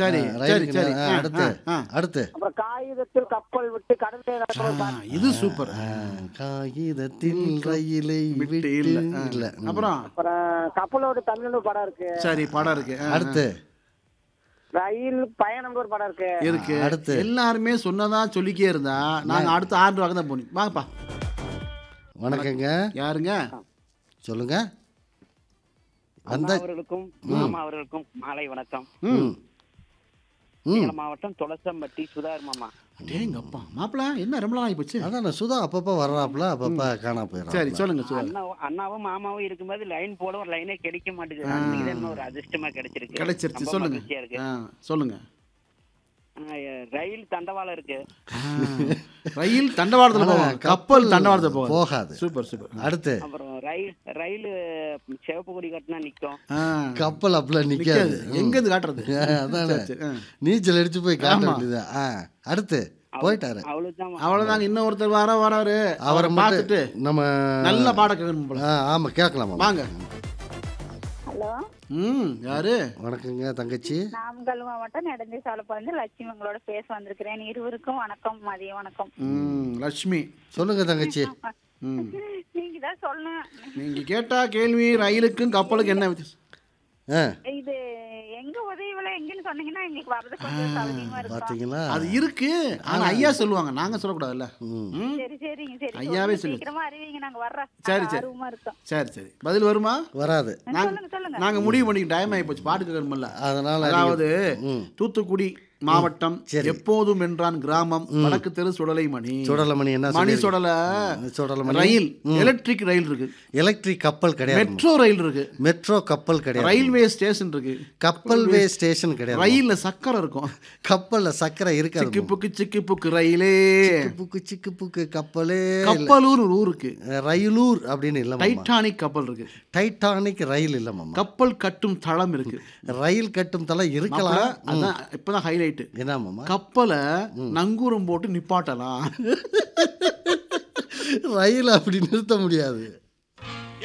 சரி ஆ, சரி ரயிலுக்கு சரி நே- ஆ, அடுத்து ஆ, ஆ. அடுத்து அப்புறம் காகிதத்தில் கப்பல் விட்டு கடலில் நடக்கிற ஒரு ஆ, பாட்டு. இது சூப்பர் ஆ, காகிதத்தில் ரயிலை விட்டு விட்டு இல்ல ஆ. இல்ல ம். அப்புறம் அப்புறம் கப்பலோட தமிழ்னு ஒரு படம் இருக்கு சரி படம் இருக்கு ஆ, அடுத்து ரயில் பயணம் ஒரு படம் இருக்கு இருக்கு அடுத்து. எல்லாருமே சொன்னதா சொல்லிக்கே இருந்தா நாங்க அடுத்து ஆறு வாங்க தான் போனோம் வாங்கப்பா வணக்கங்க யாருங்க சொல்லுங்க வந்த அண்ணா அவர்களுக்கும் மாமா அவர்களுக்கும் மாலை வணக்கம் ம் சேலம் மாவட்டம் துளசம்பட்டி சுதார் மாமா டேங்கப்பா மாப்பிள என்ன ரொம்ப நாள் ஆகி போச்சு அதான் சுதா அப்பப்போ வர்றாப்புல அப்பப்போ காணா போயிடுறான் சரி சொல்லுங்க சொல்லுங்க அண்ணா அண்ணாவும் மாமாவும் இருக்கும்போது லைன் போட ஒரு லைனே கிடைக்க மாட்டேங்குது அன்னைக்கு தான் இன்னும் ஒரு அதிர்ஷ்டமா கிடைச்சிருக்கு கிடைச்சிருச்சு ரொம்ப சொல்லுங்க மகிழ்ச்சியா இருக்கு ஆ, சொல்லுங்க ஆ, ரயில் தண்டவாளம் இருக்கு ஆ, ரயில் தண்டவாளத்துல போகும் கப்பல் தண்டவாளத்துல போகும் போகாது சூப்பர் சூப்பர் அடுத்து அப்புறம் ரயில் ரயில் சிவப்பு கொடி கட்டினா நிக்கும் ஆ, கப்பல் அப்பல நிக்காது நிக்காது எங்க இருந்து காட்டுறது அதானே சரி, சரி, ஆ. நீச்சல் அடிச்சு போய் காட்ட ஆமா. வேண்டியது ஆ அடுத்து போயிட்டாரு அவ்வளவுதான் அவ்வளவுதாங்க இன்னும் ஒருத்தர் வர வராரு அவரை அவரை பார்த்துட்டு மட்டும் நம்ம நல்ல பாடம் கேட்கணும் போல ஆ, ஆமா கேட்கலாமா வாங்க ஹலோ ம் யாரு வணக்கங்க தங்கச்சி நாமக்கல் மாவட்டம் நெடுந்தி சாலப்பந்து லட்சுமி உங்களோட பேச வந்திருக்கிறேன் இருவருக்கும் வணக்கம் மதிய வணக்கம் ம் லட்சுமி சொல்லுங்க தங்கச்சி ம் நீங்க தான் சொல்லணும் நீங்க கேட்டா கேள்வி ரயிலுக்கும் கப்பலுக்கும் என்ன வித்தியாசம் ஆ இது எங்க உதவியில எங்கன்னு சொன்னீங்கன்னா எங்களுக்கு வர்றது கொஞ்சம் சௌகரியமா இருக்கும் பார்த்தீங்களா அது இருக்கு ஆனா ஐயா சொல்லுவாங்க நாங்க சொல்லக்கூடாதுல்ல ம் சரி சரிங்க சரி ஐயாவே கொஞ்சம் சொல்லு. சீக்கிரமா அறிவிங்க நாங்க வர்றோம் சரி, நாங்க சரி. ஆர்வமா இருக்கோம் சரி சரி பதில் வருமா வராது சொல்லுங்க சொல்லுங்க நாங்க முடிவு பண்ணிக்க டைம் ஆகி போச்சு பாட்டு கேட்கணும்ல அதனால அதாவது ம். தூத்துக்குடி மாவட்டம் எப்போதும் என்றான் கிராமம் வடக்கு தெரு சுடலை மணி சுடலமணி என்ன மணி சொல்லி- சுடல சுடலமணி ரயில் எலக்ட்ரிக் ரயில் இருக்கு எலக்ட்ரிக் கப்பல் கிடையாது மெட்ரோ ரயில் இருக்கு மெட்ரோ கப்பல் கிடையாது ரயில்வே ஸ்டேஷன் இருக்கு கப்பல் வே ஸ்டேஷன் கிடையாது ரயில்ல சக்கரை இருக்கும் கப்பல்ல சக்கரை இருக்காது சிக்கு புக்கு சிக்கு புக்கு ரயிலே சிக்கு புக்கு சிக்கு புக்கு கப்பலே இல்ல. கப்பலூர் ஒரு ஊர் இருக்கு ரயிலூர் அப்படின்னு இல்ல மாமா டைட்டானிக் கப்பல் இருக்கு டைட்டானிக் ரயில் இல்ல மாமா கப்பல் கட்டும் தளம் இருக்கு ரயில் கட்டும் தலை இருக்கலாம் அதான் இப்பதான் ஹைலைட் என்ன மாமா கப்பலை நங்கூரம் போட்டு நிப்பாட்டலாம் ரயில் அப்படி நிறுத்த முடியாது